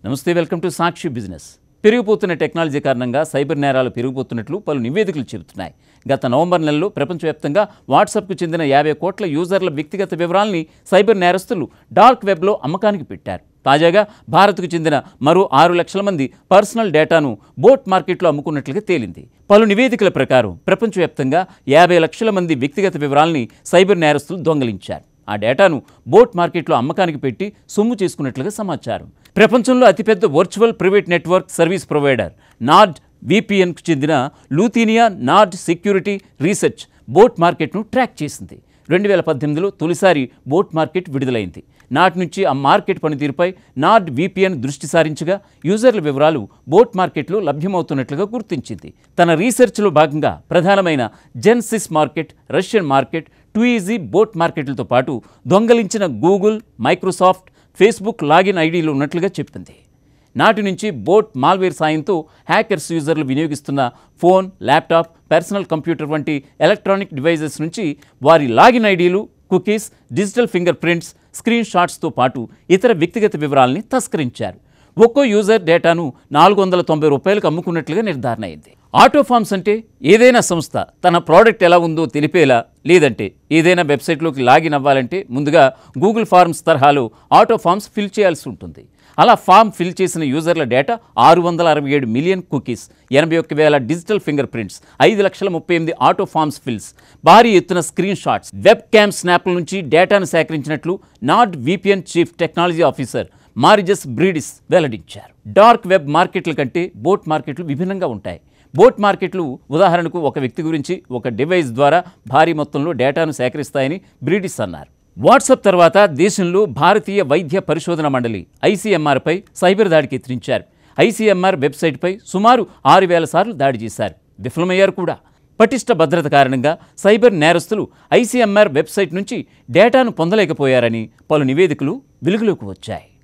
నమస్తే welcome to Sakshi business పెరిగిపోతున్న technology కారణంగా సైబర్ నేరాలు పెరిగిపోతున్నట్లు పలు నివేదికలు చెబుతున్నాయి గత నవంబర్ నెలలో ప్రపంచవ్యాప్తంగా వాట్సాప్కు చెందిన యాభై కోట్ల యూజర్ల వ్యక్తిగత వివరాల్ని సైబర్ నేరస్తులు డార్క్ వెబ్లో అమ్మకానికి పెట్టారు తాజాగా భారత్కు చెందిన మరో ఆరు లక్షల మంది పర్సనల్ డేటాను బోట్ మార్కెట్లో అమ్ముకున్నట్లుగా తేలింది పలు నివేదికల ప్రకారం ప్రపంచవ్యాప్తంగా యాభై లక్షల మంది వ్యక్తిగత వివరాల్ని సైబర్ నేరస్తులు దొంగలించారు ఆ డేటాను బోట్ మార్కెట్లో అమ్మకానికి పెట్టి సొమ్ము చేసుకున్నట్లుగా సమాచారం ప్రపంచంలో అతిపెద్ద virtual private network service provider Nord విపిఎన్కు చెందిన Lithuania Nord security research bot మార్కెట్ను ట్రాక్ చేసింది రెండు వేల పద్దెనిమిదిలో తొలిసారి బోట్ మార్కెట్ విడుదలైంది నాటి నుంచి ఆ మార్కెట్ పనితీరుపై నార్డ్ విపిఎన్ దృష్టి సారించగా యూజర్ల వివరాలు బోట్ మార్కెట్లో లభ్యమవుతున్నట్లుగా గుర్తించింది తన రీసెర్చ్లో భాగంగా ప్రధానమైన Genesis market Russian market two easy bot మార్కెట్లతో పాటు దొంగలించిన గూగుల్ మైక్రోసాఫ్ట్ ఫేస్బుక్ లాగిన్ ఐడీలు ఉన్నట్లుగా చెప్పింది నాటి నుంచి బోట్ మాల్వేర్ సాయంతో హ్యాకర్స్ యూజర్లు వినియోగిస్తున్న ఫోన్ ల్యాప్టాప్ పర్సనల్ కంప్యూటర్ వంటి ఎలక్ట్రానిక్ డివైజెస్ నుంచి వారి లాగిన్ ఐడీలు cookies digital finger prints screen షాట్స్తో పాటు ఇతర వ్యక్తిగత వివరాల్ని తస్కరించారు ఒక్కో యూజర్ డేటాను నాలుగు వందల తొంభై రూపాయలకు అమ్ముకున్నట్లుగా నిర్ధారణ అయింది ఆటో ఫార్మ్స్ అంటే ఏదైనా సంస్థ తన ప్రోడక్ట్ ఎలా ఉందో తెలిపేలా లేదంటే ఏదైనా వెబ్సైట్లోకి లాగిన్ అవ్వాలంటే ముందుగా గూగుల్ ఫార్మ్స్ తరహాలో ఆటో ఫార్మ్స్ ఫిల్ చేయాల్సి ఉంటుంది అలా ఫామ్ ఫిల్ చేసిన యూజర్ల డేటా ఆరు వందల అరవై ఏడు మిలియన్ కుకీస్ ఎనభై ఒక్క వేల డిజిటల్ ఫింగర్ ప్రింట్స్ ఐదు లక్షల ముప్పై ఎనిమిది ఆటో ఫార్మ్స్ ఫిల్స్ భారీ ఎత్తున స్క్రీన్ షాట్స్ వెబ్ క్యామ్ స్నాప్ల నుంచి డేటాను సేకరించినట్లు Nord VPN chief technology officer Marijus Briedis వెల్లడించారు డార్క్ వెబ్ మార్కెట్ల కంటే బోట్ మార్కెట్లు విభిన్నంగా ఉంటాయి బోట్ మార్కెట్లు ఉదాహరణకు ఒక వ్యక్తి గురించి ఒక డివైస్ ద్వారా భారీ మొత్తంలో డేటాను సేకరిస్తాయని బ్రీడిస్ అన్నారు వాట్సాప్ తర్వాత దేశంలో భారతీయ వైద్య పరిశోధన మండలి ఐసీఎంఆర్పై సైబర్ దాడికి ఎత్తిరించారు ఐసీఎంఆర్ వెబ్సైట్పై సుమారు ఆరు వేల సార్లు దాడి చేశారు విఫలమయ్యారు కూడా పటిష్ట భద్రత కారణంగా సైబర్ నేరస్తులు ఐసీఎంఆర్ వెబ్సైట్ నుంచి డేటాను పొందలేకపోయారని పలు నివేదికలు వెలుగులోకి వచ్చాయి